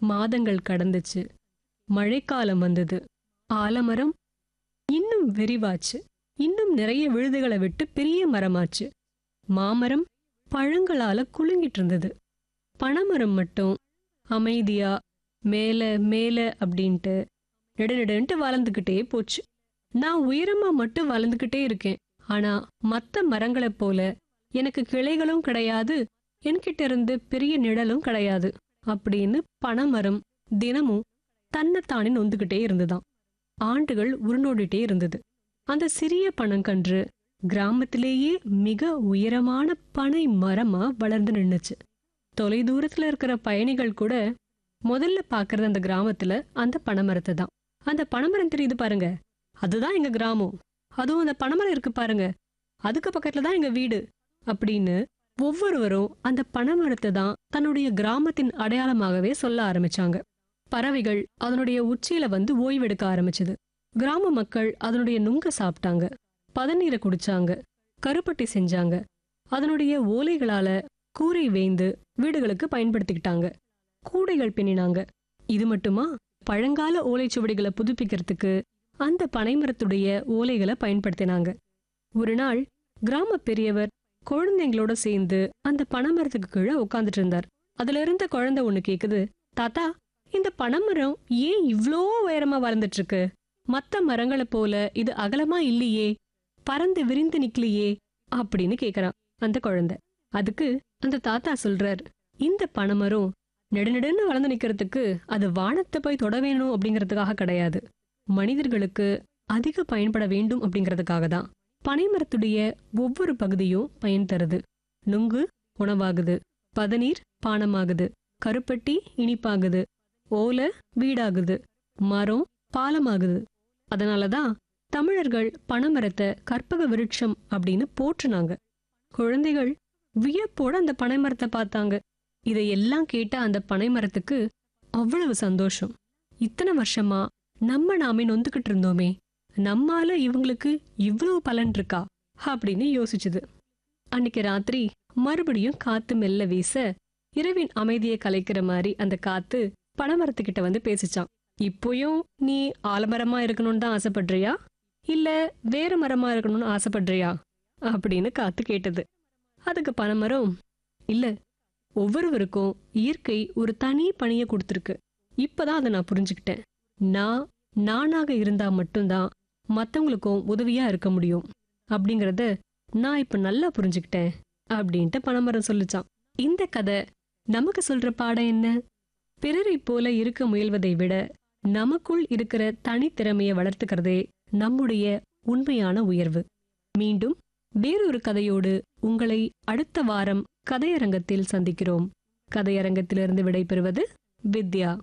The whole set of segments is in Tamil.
மாதங்கள் கடந்துச்சு மழைக்காலம் வந்தது ஆலமரம் இன்னும் விரிவாச்சு இன்னும் நிறைய விழுதுகளை விட்டு பெரிய மரமாச்சு மாமரம் பழங்களால குலுங்கிட்டு இருந்தது பனைமரம் மட்டும் அமைதியா மேல மேல அப்படின்ட்டு நெடுநெடுன்ட்டு வளர்ந்துக்கிட்டே போச்சு நான் உயரமா மட்டும் வளர்ந்துக்கிட்டே இருக்கேன் ஆனா மத்த மரங்களைப் போல எனக்கு கிளைகளும் கிடையாது என்கிட்ட இருந்து பெரிய நிழலும் கிடையாது அப்படின்னு பனைமரம் தினமும் தன்னைத்தானே நொந்துக்கிட்டே இருந்துதான் ஆண்டுகள் உருண்டோடிட்டே இருந்தது அந்த சிறிய பனங்கன்று கிராமத்திலேயே மிக உயரமான பனை மரமா வளர்ந்து நின்னுச்சு தொலைதூரத்துல இருக்கிற பயணிகள் கூட முதல்ல பாக்குறது அந்த கிராமத்துல அந்த பனைமரத்தை தான் அந்த பனைமரம் தெரியுது பாருங்க அதுதான் எங்க கிராமம் அதுவும் அந்த பனைமரம் இருக்கு பாருங்க அதுக்கு பக்கத்துல தான் எங்க வீடு அப்படின்னு ஒவ்வொருவரும் அந்த பனைமரத்தை தான் தன்னுடைய கிராமத்தின் அடையாளமாகவே சொல்ல ஆரம்பிச்சாங்க பறவைகள் அதனுடைய உச்சியில வந்து ஓய்வெடுக்க ஆரம்பிச்சது கிராம மக்கள் அதனுடைய நுங்க சாப்பிட்டாங்க பதநீரை குடிச்சாங்க கருப்பட்டி செஞ்சாங்க அதனுடைய ஓலைகளால கூரை வேய்ந்து வீடுகளுக்கு பயன்படுத்திக்கிட்டாங்க கூடைகள் பின்னினாங்க இது மட்டுமா பழங்கால ஓலைச்சுவடிகளை புதுப்பிக்கிறதுக்கு அந்த பனைமரத்துடைய ஓலைகளை பயன்படுத்தினாங்க ஒரு நாள் கிராம பெரியவர் குழந்தைங்களோட சேர்ந்து அந்த பனைமரத்துக்கு கீழே உட்காந்துட்டு இருந்தார் அதுல இருந்த குழந்தை ஒண்ணு கேக்குது தாத்தா இந்த பனைமரம் ஏன் இவ்ளோ உயரமா வளர்ந்துட்டு இருக்கு மத்த மரங்களை போல இது அகலமா இல்லையே பறந்து விரிந்து நிக்கலையே அப்படின்னு கேக்குறான் அந்த குழந்தை அதுக்கு அந்த தாத்தா சொல்றார் இந்த பனைமரம் நெடுநெடுன்னு வளர்ந்து நிக்கிறதுக்கு அது வானத்தை போய் தொட வேணும் அப்படிங்கிறதுக்காக கிடையாது மனிதர்களுக்கு அதிக பயன்பட வேண்டும் அப்படிங்கிறதுக்காக தான் பனைமரத்துடைய ஒவ்வொரு பகுதியும் பயன் தருது நுங்கு உணவாகுது பதநீர் பானமாகுது கருப்பட்டி இனிப்பாகுது ஓலை வீடாகுது மரம் பாலமாகுது அதனாலதான் தமிழர்கள் பனைமரத்தை கற்பக விருட்சம் அப்படின்னு போற்றுனாங்க குழந்தைகள் வியப்போட அந்த பனைமரத்தை பார்த்தாங்க இதையெல்லாம் கேட்ட அந்த பனைமரத்துக்கு அவ்வளவு சந்தோஷம் இத்தனை வருஷமா நம்ம நாமே நொந்துகிட்டு இருந்தோமே நம்மால இவங்களுக்கு இவ்வளவு பலன் இருக்கா அப்படின்னு யோசிச்சுது அன்னைக்கு ராத்திரி மறுபடியும் காத்து மெல்ல வீச இரவின் அமைதியை கலைக்கிற மாதிரி அந்த காத்து பனைமரத்துக்கிட்ட வந்து பேசிச்சான் இப்போயும் நீ ஆலமரமா இருக்கணும்னு தான் ஆசைப்படுறியா இல்ல வேற மரமா இருக்கணும்னு ஆசைப்படுறியா அப்படின்னு காத்து கேட்டது அதுக்கு பனைமரம் இல்ல ஒவ்வொருவருக்கும் இயற்கை ஒரு தனி பணியை கொடுத்துருக்கு இப்பதான் அதை நான் புரிஞ்சுக்கிட்டேன் நான் நானாக இருந்தா மட்டும்தான் மத்தவங்களுக்கும் உதவியா இருக்க முடியும் அப்படிங்கறத நான் இப்ப நல்லா புரிஞ்சுக்கிட்டேன் அப்படின்ட்டு பனைமரம் சொல்லிச்சான் இந்த கதை நமக்கு சொல்ற பாடம் என்ன பிறரை போல இருக்க முயல்வதை விட நமக்குள் இருக்கிற தனித்திறமையை வளர்த்துக்கிறதே நம்முடைய உண்மையான உயர்வு மீண்டும் வேறொரு கதையோடு உங்களை அடுத்த வாரம் கதையரங்கத்தில் சந்திக்கிறோம் கதையரங்கத்திலிருந்து விடைபெறுவது வித்யா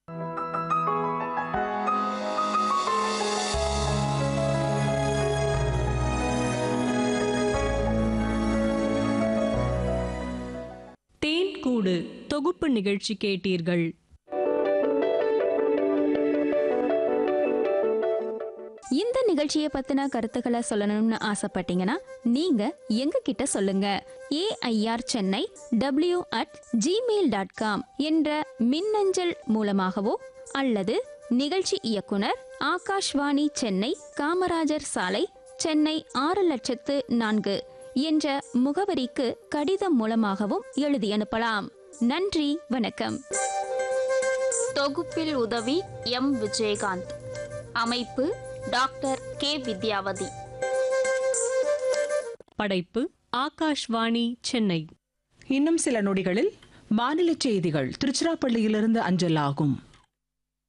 தேன் கூடு தொகுப்பு நிகழ்ச்சி கேட்டீர்கள் இந்த நிகழ்ச்சியை பத்தின கருத்துக்களை சொல்லணும்னு ஆசைப்பட்டீங்கன்னா நீங்க எங்க கிட்ட சொல்லுங்க AIR Chennai W at Gmail dot com என்ற மின்னஞ்சல் மூலமாகவோ அல்லது நிகழ்ச்சி இயக்குனர் ஆகாஷ்வாணி சென்னை காமராஜர் சாலை சென்னை ஆறு லட்சத்து நான்கு என்ற முகவரிக்கு கடிதம் மூலமாகவும் எழுதி அனுப்பலாம் நன்றி வணக்கம் தொகுப்பில் உதவி எம் விஜயகாந்த் அமைப்பு டாக்டர் கே வித்யாவதி படைப்பு ஆகாஷ்வாணி சென்னை இன்னும் சில நொடிகளில் மாநில செய்திகள் திருச்சிராப்பள்ளியிலிருந்து அஞ்சல் ஆகும்